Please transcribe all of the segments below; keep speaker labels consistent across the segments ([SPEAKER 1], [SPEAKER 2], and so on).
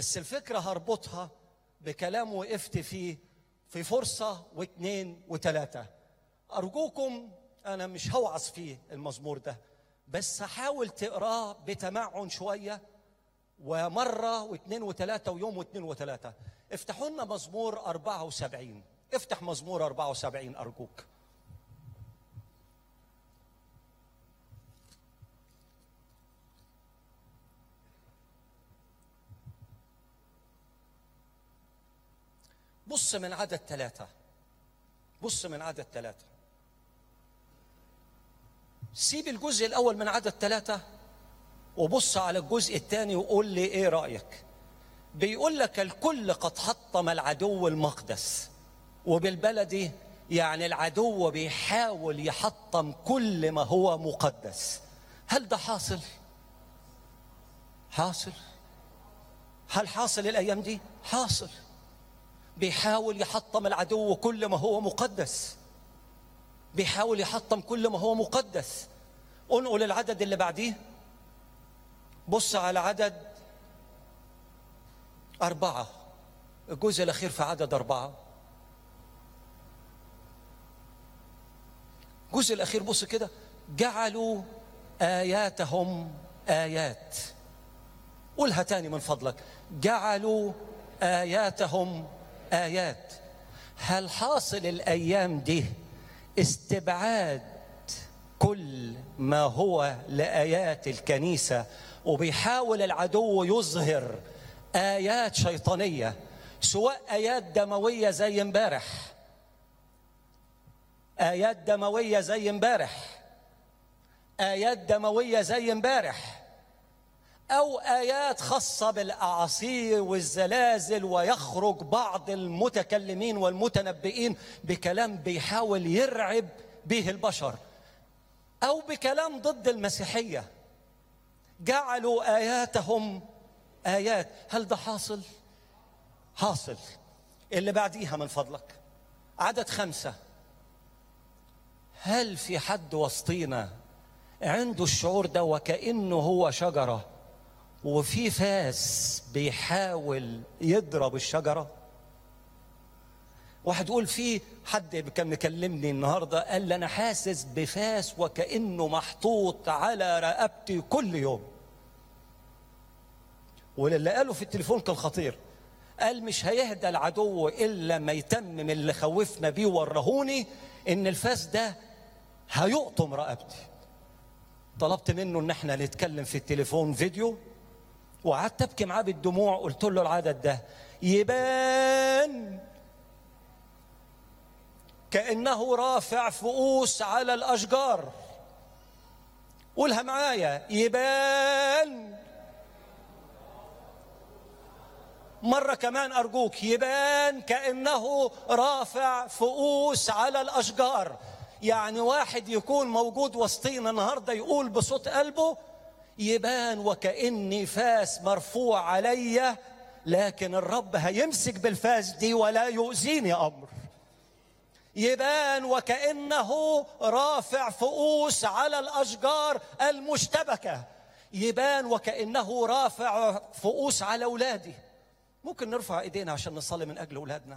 [SPEAKER 1] بس الفكرة هربطها بكلام وقفت فيه في فرصة واثنين وثلاثة أرجوكم أنا مش هوعظ فيه المزمور ده بس حاول تقراه بتمعن شوية ومرة واثنين وثلاثة ويوم واثنين وثلاثة افتحوا لنا مزمور 74 افتح مزمور 74 أرجوك بص من عدد ثلاثة بص من عدد ثلاثة سيب الجزء الأول من عدد ثلاثة وبص على الجزء الثاني وقول لي إيه رأيك بيقول لك الكل قد حطم العدو المقدس وبالبلدي يعني العدو بيحاول يحطم كل ما هو مقدس هل ده حاصل حاصل هل حاصل الايام دي حاصل بيحاول يحطم العدو كل ما هو مقدس بيحاول يحطم كل ما هو مقدس انقل العدد اللي بعديه بص على عدد أربعة الجزء الأخير في عدد أربعة الجزء الأخير بص كده جعلوا آياتهم آيات قولها تاني من فضلك جعلوا آياتهم آيات هل حاصل الأيام دي استبعاد كل ما هو لآيات الكنيسة وبيحاول العدو يظهر آيات شيطانية سواء آيات دموية زي امبارح آيات دموية زي امبارح آيات دموية زي امبارح أو آيات خاصة بالأعاصير والزلازل ويخرج بعض المتكلمين والمتنبئين بكلام بيحاول يرعب به البشر أو بكلام ضد المسيحية جعلوا آياتهم آيات هل ده حاصل؟ حاصل اللي بعديها من فضلك عدد خمسة هل في حد وسطينا عنده الشعور ده وكأنه هو شجرة وفي فاس بيحاول يضرب الشجرة واحد يقول في حد كان مكلمني النهارده قال لي انا حاسس بفاس وكانه محطوط على رقبتي كل يوم واللي قاله في التليفون كان خطير قال مش هيهدى العدو الا ما يتمم اللي خوفنا بيه ورهوني ان الفاس ده هيقطم رقبتي طلبت منه ان احنا نتكلم في التليفون فيديو وقعدت ابكي معاه بالدموع قلت له العدد ده يبان كانه رافع فؤوس على الاشجار قولها معايا يبان مرة كمان أرجوك يبان كأنه رافع فؤوس على الأشجار يعني واحد يكون موجود وسطينا النهاردة يقول بصوت قلبه يبان وكأني فاس مرفوع عليا لكن الرب هيمسك بالفاس دي ولا يؤذيني أمر يبان وكأنه رافع فؤوس على الأشجار المشتبكة يبان وكأنه رافع فؤوس على أولادي ممكن نرفع ايدينا عشان نصلي من اجل اولادنا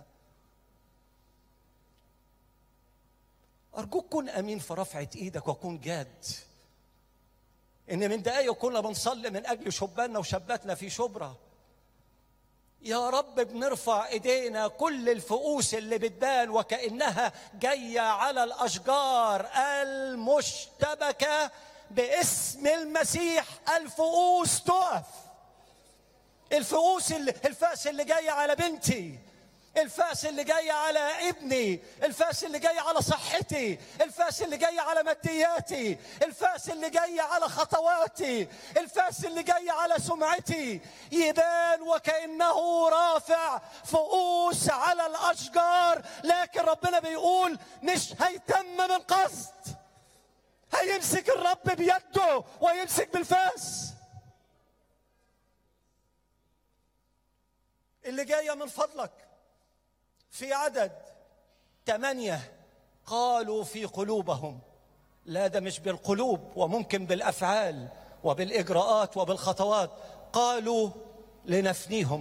[SPEAKER 1] ارجوك كن امين في رفعه ايدك وكن جاد ان من دقايق كنا بنصلي من اجل شباننا وشاباتنا في شبرا يا رب بنرفع ايدينا كل الفؤوس اللي بتبان وكانها جايه على الاشجار المشتبكه باسم المسيح الفؤوس تقف الفؤوس اللي الفاس اللي جايه على بنتي الفاس اللي جاي على ابني الفاس اللي جاي على صحتي الفاس اللي جاي على مادياتي الفاس اللي جاي على خطواتي الفاس اللي جاي على سمعتي يبان وكأنه رافع فؤوس على الأشجار لكن ربنا بيقول مش هيتم من قصد هيمسك الرب بيده ويمسك بالفاس اللي جاية من فضلك في عدد ثمانية قالوا في قلوبهم لا ده مش بالقلوب وممكن بالأفعال وبالإجراءات وبالخطوات قالوا لنفنيهم